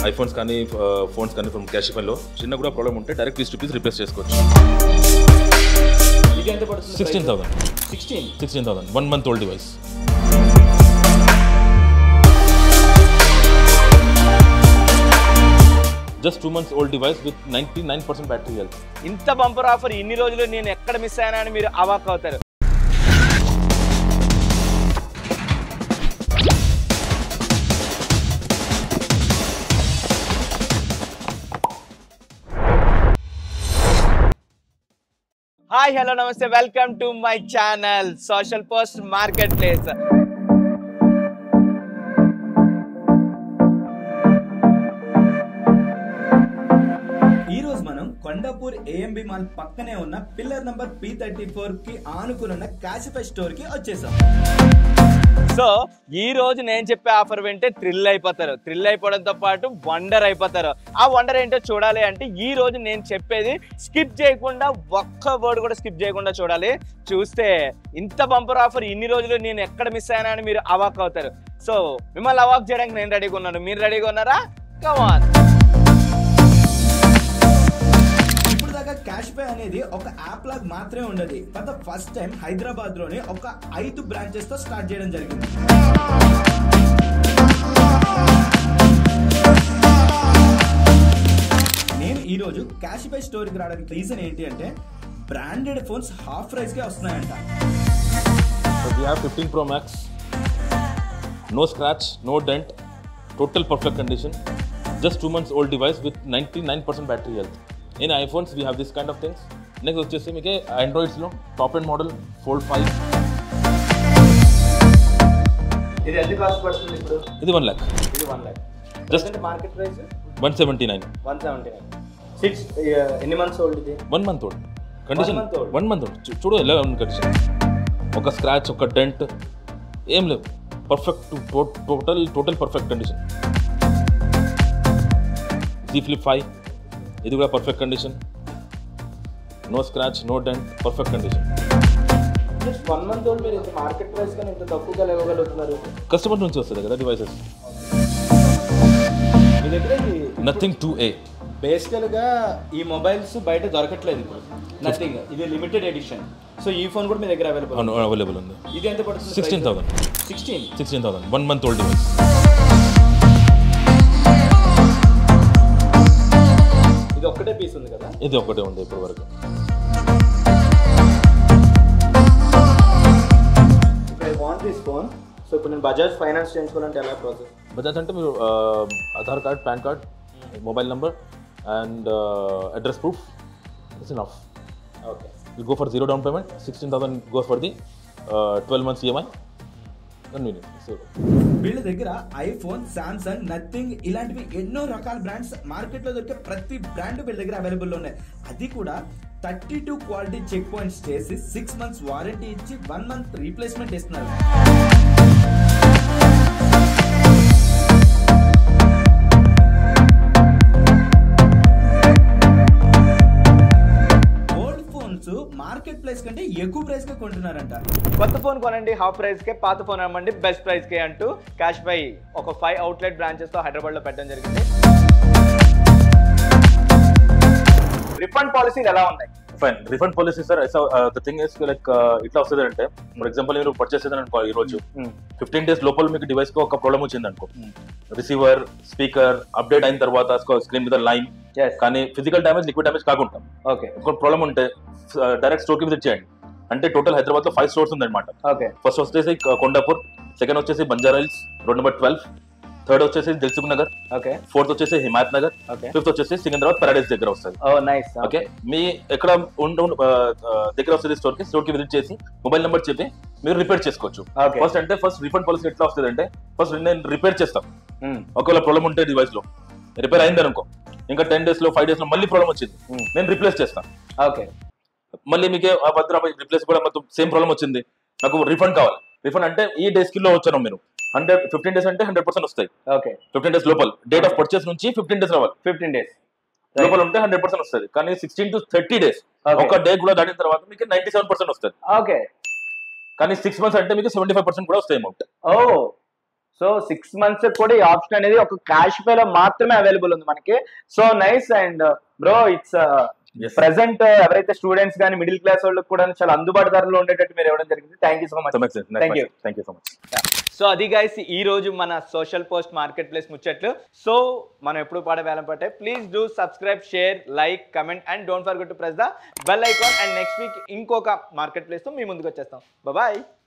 IPhones కానీ phones కానీ from cash లో చిన్న కూడా ప్రాబ్లం ఉంటే direct piece to piece replace చేసుకోవచ్చు ఇది ఎంత పడుతుంది sixteen thousand sixteen sixteen thousand one month old device just two months old device with ninety nine percent battery health ఇంత బంపర్ ఆఫర్ ఇన్ని రోజులు నేను ఎక్కడ మిస్ అయినా అని మీరు అవాక్ అవుతారు హాయ్ హలో నమస్తే welcome to my channel social post marketplace ఈ రోజు మనం కొండాపూర్ ఏఎంబి మాల్ పక్కనే ఉన్న pillar number P thirty four కి ఆనుకుని ఉన్న కాసిఫై స్టోర్ కి వచ్చేసాం సో ఈ రోజు నేను చెప్పే ఆఫర్ వింటే థ్రిల్ అయిపోతారు థ్రిల్ అయిపోవడంతో పాటు వండర్ అయిపోతారు ఆ వండర్ ఏంటో చూడాలి అంటే ఈ రోజు నేను చెప్పేది స్కిప్ చేయకుండా ఒక్క వర్డ్ కూడా స్కిప్ చేయకుండా చూడాలి చూస్తే ఇంత బంపర్ ఆఫర్ ఇన్ని రోజులు నేను ఎక్కడ మిస్ అయినా అని మీరు అవాక్ అవుతారు సో మిమ్మల్ని అవాక్ చేయడానికి నేను రెడీగా ఉన్నాను మీరు రెడీగా ఉన్నారా కమాన్ ఇప్పుడు దాకా క్యాష్ పే అనేది ఒక యాప్ లాగా మాత్రమే ఉండదు గత ఫస్ట్ టైం హైదరాబాద్ లోనే ఒక ఐదు బ్రాంచెస్ తో స్టార్ట్ చేయడం జరిగింది నేను ఈ రోజు క్యాష్ పే స్టోర్ కి రావడానికి రీజన్ ఏంటి అంటే బ్రాండెడ్ ఫోన్స్ హాఫ్ ప్రైస్ కే వస్తున్నాయంట we have 15 Pro Max, no scratch, no dent, total perfect condition, just two months old device with 99% battery health. In iPhones, we have this kind of things. Next వచ్చేసి మీకు ఆండ్రాయిడ్స్లో top and model fold five ఇది ఎంత cost పడుతుంది ఇప్పుడు ఇది one lakh ఇది one lakh Just- market price one seventy nine one seventy nine six ఎన్ని మంత్స్ ఓల్డ్ ఇది one month old condition month old. One month old చూడు ఎలా ఉంది కండిషన్ ఒక స్క్రాచ్ ఒక డెంట్ ఏం లేవు perfect total total perfect condition Z flip five ఇది కూడా perfect condition no scratch no dent perfect condition just one month old మీరు ఇంత మార్కెట్ ప్రైస్ కానీ ఇంత తక్కువగా ఇవ్వగలుగుతున్నారు కస్టమర్ నుంచి వస్తుంది కదా డివైసెస్ మీ దగ్గర ఇది నథింగ్ టు ఏ బేసికల్గా ఈ మొబైల్స్ బయట దొరకట్లేదు ఇప్పుడు నథింగ్ ఇది లిమిటెడ్ ఎడిషన్ సో ఈ ఫోన్ కూడా మీ దగ్గర అవైలబుల్ అవైలబుల్ ఉంది ఇది ఎంత పడుతుంది sixteen thousand sixteen sixteen thousand one month old device ఇది ఒక్కటే పీస్ ఉంది కదా ఇది ఒకటే ఉంది ఇప్పటి వరకు ఇప్పుడు I want this phone so ఇప్పుడు నేను బజాజ్ ఫైనాన్స్ చేయించుకోవాలంటే ఎలా ప్రాసెస్ బజాజ్ అంటే మీరు Aadhaar card PAN card mobile number and address proof it's enough okay you go for zero down payment sixteen thousand go for the twelve months EMI convenient so వీళ్ళ దగ్గర iPhone Samsung nothing ఇలాంటివి ఎన్నో రకాల brands market లో దొరికే ప్రతి brand వీళ్ళ దగ్గర అవైలబుల్ లో ఉన్నాయి అది కూడా thirty two quality check points చేసి సిక్స్ మంత్స్ వారంటీ ఇచ్చి వన్ మంత్ రీప్లేస్మెంట్ ఇస్తున్నారు ఓల్డ్ ఫోన్స్ మార్కెట్ ప్రైస్ కంటే ఎక్కువ ప్రైస్ గా కొంటున్నారంట కొత్త ఫోన్ కొనండి హాఫ్ ప్రైస్కే పాత ఫోన్ అమ్మండి బెస్ట్ ప్రైస్కే అంటూ క్యాష్ బై ఒక ఫైవ్ అవుట్లెట్ బ్రాంచెస్తో హైదరాబాద్లో పెట్టడం జరిగింది రిఫండ్ పాలసీలు ఎలా ఉన్నాయి fine refund policy sir the thing is like ఇట్లా వస్తుంది అంటే ఫర్ ఎగ్జాంపుల్ మీరు పర్చేస్ చేద్దాం అనుకో ఈ రోజు ఫిఫ్టీన్ డేస్ లోపల మీకు డివైస్ కి ఒక ప్రాబ్లం వచ్చింది అనుకో రిసీవర్ స్పీకర్ అప్డేట్ అయిన తర్వాత స్క్రీన్ మీద లైన్ కానీ ఫిజికల్ డ్యామేజ్ లిక్విడ్ డ్యామేజ్ కాకుండా ఓకే ఒక ప్రాబ్లం ఉంటే డైరెక్ట్ స్టోర్ కి విజిట్ చేయండి అంటే టోటల్ హైదరాబాద్ లో ఫైవ్ స్టోర్స్ ఉందన్నమాట ఓకే ఫస్ట్ వచ్చేసి కొండాపూర్ సెకండ్ వచ్చేసి Banjara Hills road number twelve third వచ్చేసి దిల్సుఖ్ నగర్ ఓకే ఫోర్త్ వచ్చేసి హిమాయత్ నగర్ ఓకే ఫిఫ్త్ వచ్చేసి సికింద్రాబాద్ పారాడైస్ దగ్గర వస్తుంది ఓ నైస్ ఓకే మీ ఎక్కడ ఉండ ఉండ- ఆ, ఆ, దగ్గర వస్తుంది స్టోర్ కి స్టోర్ కి విజిట్ చేసి మొబైల్ నెంబర్ చెప్పి మీరు రిపేర్ చేసుకోవచ్చు ఓకే ఫస్ట్ అంటే ఫస్ట్ రిఫండ్ పాలసీ ఎట్లా వస్తుంది అంటే ఫస్ట్ నేను రిపేర్ చేస్తాం ఒకవేళ ప్రాబ్లం ఉంటే డివైస్ లో రిపేర్ అయింది అనుకో ఇంకా టెన్ డేస్ లో ఫైవ్ డేస్ లో మళ్ళీ ప్రాబ్లం వచ్చింది Hmm. నేను రిప్లేస్ చేస్తాను ఓకే మళ్ళీ మీకు ఆ భద్ర రిప్లేస్ కూడా మొత్తం సేమ్ ప్రాబ్లం వచ్చింది నాకు రిఫండ్ కావాలి రిఫండ్ అంటే ఈ డేస్ కిలో వచ్చాను మీరు హండ్రెడ్ ఫిఫ్టీన్ డేస్ అంటే హండ్రెడ్ పర్సెంట్ వస్తాయి ఓకే ఫిఫ్టీన్ డేస్ లోపల డేట్ ఆఫ్ పర్చేస్ నుంచి ఫిఫ్టీన్ డేస్ రావాలి ఫిఫ్టీన్ డేస్ లోపల ఉంటే హండ్రెడ్ పర్సెంట్ వస్తుంది కానీ సిక్స్టీన్ టు థర్టీ డేస్ ఒక డే కూడా దాటిన తర్వాత మీకు నైన్టీ సెవెన్ పర్సెంట్ వస్తుంది ఓకే కానీ సిక్స్ మంత్స్ అంటే మీకు సెవెంటీ ఫైవ్ పర్సెంట్ కూడా వస్తాయి amount oh so six months కూడా ఈ ఆప్షన్ అనేది ఒక క్యాష్ పే లో మాత్రమే అవైలబుల్ ఉంది మనకి so nice and bro it's Yes. Present ఎవరైతే స్టూడెంట్స్ కానీ మిడిల్ క్లాస్ వాళ్ళకి కూడా చాలా అందుబాటు ధరలో ఉండేటట్టు మీరు ఇవ్వడం జరిగింది thank you so much So much, sir. Thank you. Thank you so much. So అది గైస్ ఈ రోజు మన సోషల్ పోస్ట్ మార్కెట్ ప్లేస్ ముచ్చట్లు సో మనం ఎప్పుడు పాడే వేలం పట్టే please do subscribe share like comment and don't forget to press the bell icon and next week ఇంకొక మార్కెట్ ప్లేస్ తో మీ ముందుకు వచ్చేస్తాం బాయ్